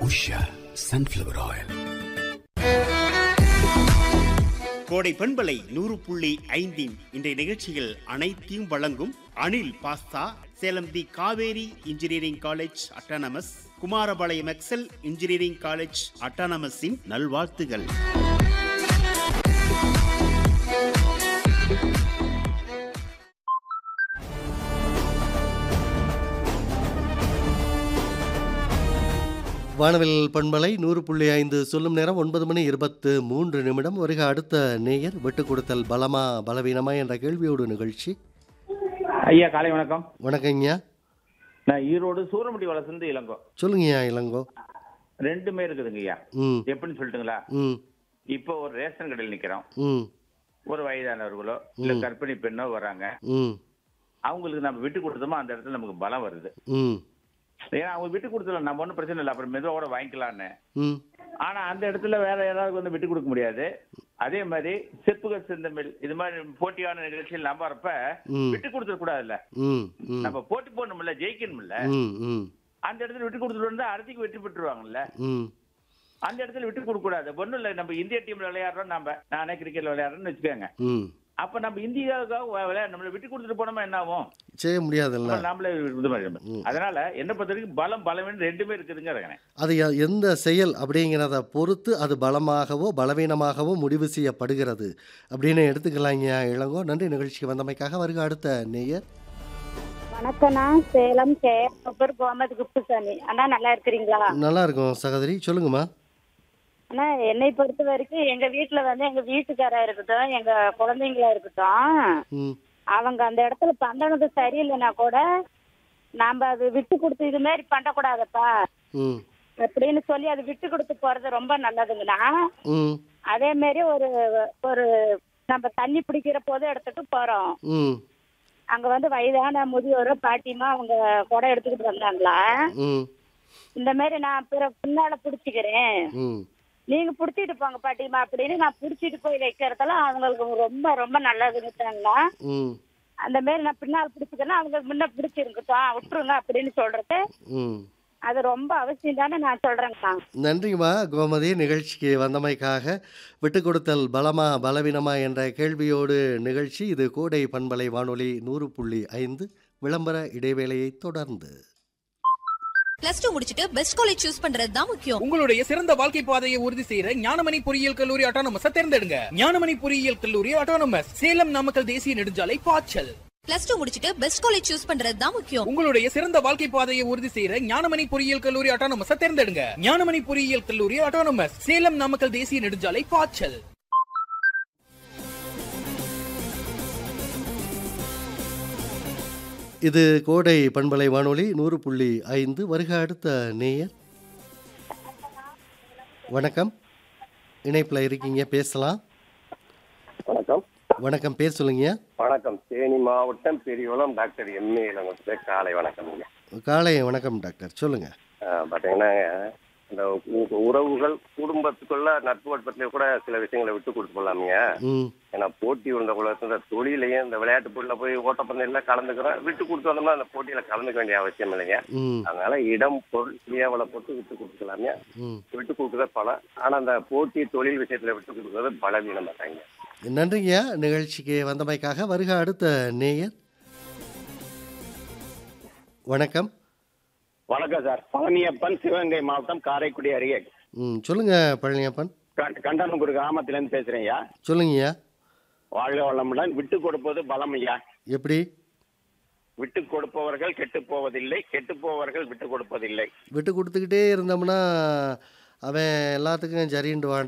Usha sunflower oil கோடை பண்பலை நூறு புள்ளி ஐந்தின் இன்றைய நிகழ்ச்சியில் அனைத்தையும் வழங்கும் Anil pasta Salem the Kaveri engineering college autonomous Kumarapalayam Excel engineering college அட்டானமஸின் நல்வாழ்த்துகள் வானவில் பண்பலை நூறு புள்ளி ஐந்து சொல்லும் நேரம் ஒன்பது மணி இருபத்து மூன்று நிமிடம் வருக அடுத்த நேயர் விட்டு கொடுத்தல் பலமா பலவீனமா என்ற கேள்வியோடு நிகழ்ச்சி ஐயா காலை வணக்கம் வணக்கங்கய்யா நான் ஈரோடு சூரமுடி வளர்ந்து இளங்கோ சொல்லுங்கய்யா இளங்கோ ரெண்டுமே இருக்குதுங்க ஐயா ம் எப்படின்னு சொல்லட்டுங்களா ம் இப்போ ஒரு ரேஷன் கடையில் நிக்கிறோம் ம் ஒரு வயதானவர்களோ இல்ல கர்ப்பிணி பெண்ணோ வராங்க ம் அவங்களுக்கு நம்ம விட்டு கொடுத்தோமோ அந்த இடத்துல நமக்கு பலம் வருது ம் ஏன்னா அவங்க விட்டு கொடுத்துல நம்ம ஒன்றும் பிரச்சனை இல்லை அப்புறம் மெதுவோட வாங்கிக்கலான்னு ம் ஆனா அந்த இடத்துல வேற யாராவது வந்து விட்டு கொடுக்க முடியாது அதே மாதிரி செப்புகள் செந்தமிழ் இது மாதிரி போட்டியான நிகழ்ச்சியில் நம்ம வரப்ப ம். விட்டு கொடுத்துட கூடாதுல்ல ம் ம் நம்ம போட்டி போடணும்ல ஜெயிக்கணும்ல ம் ம் அந்த இடத்துல விட்டு கொடுத்துட்டு வந்தா அடுத்துக்கு வெற்றி பெற்றுருவாங்கல்ல ம் அந்த இடத்துல விட்டு கொடுக்க கூடாது ஒண்ணும் இல்ல நம்ம இந்திய டீம்ல விளையாடுறோம் நம்ம நானே கிரிக்கெட்ல விளையாடுறேன்னு வச்சுக்கோங்க ம் அப்ப நம்ம இந்தியாவுக்காக விளையாட நம்மள விட்டு கொடுத்துட்டு போனோமா என்ன ஆகும் செய்ய முடியாதுல்ல அப்புறம் நாமளே இது மாதிரி அதனால என்ன பொறுத்த வரைக்கும் பலம் பலவீனம் ரெண்டுமே இருக்குதுங்க இருக்கேன் அது எ- எந்த செயல் அப்படிங்கிறத பொறுத்து அது பலமாகவோ பலவீனமாகவோ முடிவு செய்யப்படுகிறது அப்படின்னு எடுத்துக்கலாங்க இளங்கோ நன்றி நிகழ்ச்சிக்கு வந்தமைக்காக வருக அடுத்த நேயர் வணக்கம்ண்ணா சேலம் கேப்பர் கோமதி குப்புசாமி அண்ணா நல்லா இருக்கிறீங்களா நல்லா இருக்கும் சகோதரி சொல்லுங்கம்மா அண்ணா என்னை பொறுத்த வரைக்கும் எங்க வீட்டுல வந்து எங்க வீட்டுக்காரா இருக்கட்டும் எங்க குழந்தைங்களா இருக்கட்டும் ம் அவங்க அந்த இடத்துல பண்ணது சரியில்லைன்னா கூட நாம அது விட்டு கொடுத்து இது மாதிரி பண்ணக்கூடாதப்பா ம் அப்படின்னு சொல்லி அது விட்டு கொடுத்து போறது ரொம்ப நல்லதுங்கண்ணா ம் அதே மாதிரி ஒரு ஒரு நம்ம தண்ணி பிடிக்கிற போது இடத்துக்கு போறோம் ம் அங்க வந்து வயதான முதியோரோ பாட்டிமா அவங்க குடம் எடுத்துக்கிட்டு வந்தாங்களா ம் இந்த மாதிரி நான் பிற பின்னால பிடிச்சிக்கிறேன் ம் நீங்க புடிச்சிட்டு போங்க பாட்டிமா அப்படின்னு நான் புடிச்சிட்டு போய் வைக்கிறதெல்லாம் அவங்களுக்கு ரொம்ப ரொம்ப நல்லதுன்னுட்டாங்களா ம் அந்த மாதிரி நான் பின்னால் பிடிச்சிக்கிறேன்னா அவங்க முன்ன பிடிச்சிருக்கட்டும் விட்டுருங்க அப்படின்னு சொல்றது ம் அது ரொம்ப அவசியம் தானே நான் சொல்றேங்கண்ணா நன்றிம்மா கோமதி நிகழ்ச்சிக்கு வந்தமைக்காக விட்டு கொடுத்தல் பலமா பலவீனமா என்ற கேள்வியோடு நிகழ்ச்சி இது கோடை பண்பலை வானொலி நூறு புள்ளி ஐந்து விளம்பர இடைவேளையை தொடர்ந்து பிளஸ் டூ முடிச்சிட்டு பெஸ்ட் காலேஜ் சூஸ் பண்றது தான் முக்கியம் உங்களுடைய சிறந்த வாழ்க்கை பாதையை உறுதி செய்யற ஞானமணி பொறியியல் கல்லூரி ஆட்டோனமஸ் தேர்ந்தெடுங்க ஞானமணி பொறியியல் கல்லூரி ஆட்டோனமஸ் சேலம் நாமக்கல் தேசிய நெடுஞ்சாலை பாய்ச்சல் பிளஸ் டூ முடிச்சிட்டு பெஸ்ட் காலேஜ் சூஸ் பண்றது தான் முக்கியம் உங்களுடைய சிறந்த வாழ்க்கை பாதையை உறுதி செய்யற ஞானமணி பொறியியல் கல்லூரி ஆட்டோனமஸ் தேர்ந்தெடுங்க ஞானமணி பொறியியல் கல்லூரி ஆட்டோனமஸ் சேலம் நாமக்கல் தேசிய நெடுஞ்சாலை பாய்ச்சல் இது கோடை பண்பலை வானொலி நூறு புள்ளி ஐந்து வருக அடுத்த நேயர் வணக்கம் இணைப்பில் இருக்கீங்க பேசலாம் வணக்கம் வணக்கம் பேர் சொல்லுங்க வணக்கம் தேனி மாவட்டம் பெரியகுளம் டாக்டர் எம்ஏ இளங்கோட்டு காலை வணக்கம்ங்க காலை வணக்கம் டாக்டர் சொல்லுங்க ஆஹ் பாத்தீங்கன்னா இந்த உ- உறவுகள் குடும்பத்துக்குள்ள நட்பு வட்டத்திலேயே கூட சில விஷயங்களை விட்டு கொடுத்து போடலாமுங்க ம் ஏன்னா போட்டி உள்ள குலத்துல இந்த தொழிலையும் இந்த விளையாட்டு போட்டியில போய் ஓட்டப்பந்தயம்ல கலந்துக்கிறோம் விட்டு கொடுத்து வந்தோம்னா அந்த போட்டியில கலந்துக்க வேண்டிய அவசியம் இல்லைங்க ம் அதனால இடம் பொருள் ஏவலை போட்டு விட்டு கொடுத்துக்கலாமே ம் விட்டு கொடுக்குறது பலம் ஆனா அந்த போட்டி தொழில் விஷயத்துல விட்டு கொடுக்குறது பலவீனம் மாட்டாங்க நன்றிங்க நிகழ்ச்சிக்கு வந்தமைக்காக வருக அடுத்த நேயர் வணக்கம் வணக்கம் சார் பழனியப்பன் சிவகங்கை மாவட்டம் காரைக்குடி அருகே ம் சொல்லுங்க பழனியப்பன் கண்ட- கண்டனகுரு கிராமத்திலேருந்து பேசுறேன் ஐயா சொல்லுங்கய்யா வாழ்க வளமுடன் விட்டு கொடுப்பது பலம் ஐயா எப்படி விட்டு கொடுப்பவர்கள் கெட்டு போவதில்லை கெட்டு போவர்கள் விட்டு கொடுப்பதில்லை விட்டு கொடுத்துக்கிட்டே இருந்தோம்னா அவன் எல்லாத்துக்கும் சரின்ட்டு வாண்டான்